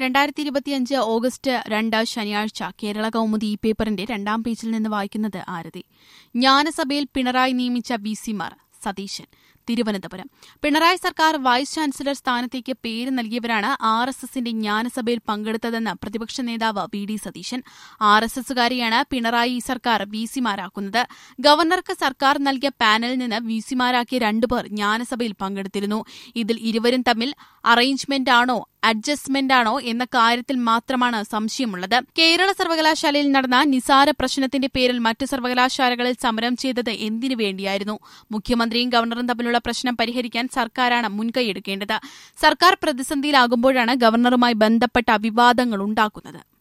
രണ്ടായിരത്തി ഇരുപത്തിയഞ്ച് ഓഗസ്റ്റ് രണ്ട് ശനിയാഴ്ച കേരള കൗമുദി ഈ പേപ്പറിന്റെ രണ്ടാം പേജിൽ നിന്ന് വായിക്കുന്നത് ആരതി ജ്ഞാനസഭയിൽ പിണറായി നിയമിച്ച വി സിമാർ സതീശൻ തിരുവനന്തപുരം പിണറായി സർക്കാർ വൈസ് ചാൻസലർ സ്ഥാനത്തേക്ക് പേര് നൽകിയവരാണ് ആർ എസ് എസിന്റെ ജ്ഞാനസഭയിൽ പങ്കെടുത്തതെന്ന് പ്രതിപക്ഷ നേതാവ് V D Satheesan R S എസുകാരെയാണ് പിണറായി സർക്കാർ വി സിമാരാക്കുന്നത് ഗവർണർക്ക് സർക്കാർ നൽകിയ പാനലിൽ നിന്ന് വി സിമാരാക്കിയ രണ്ടുപേർ ജ്ഞാനസഭയിൽ പങ്കെടുത്തിരുന്നു ഇതിൽ ഇരുവരും തമ്മിൽ അറേഞ്ച്മെന്റ് ആണോ അഡ്ജസ്റ്റ്മെന്റ് ആണോ എന്ന കാര്യത്തിൽ മാത്രമാണ് സംശയമുള്ളത് കേരള സർവകലാശാലയിൽ നടന്ന നിസാര പ്രശ്നത്തിന്റെ പേരിൽ മറ്റ് സർവകലാശാലകളിൽ സമരം ചെയ്തത് എന്തിനു വേണ്ടിയായിരുന്നു മുഖ്യമന്ത്രിയും ഗവർണറും തമ്മിലുള്ള പ്രശ്നം പരിഹരിക്കാൻ സർക്കാരാണ് മുൻകൈയെടുക്കേണ്ടത് സർക്കാർ പ്രതിസന്ധിയിലാകുമ്പോഴാണ് ഗവർണറുമായി ബന്ധപ്പെട്ട വിവാദങ്ങൾ ഉണ്ടാക്കുന്നത്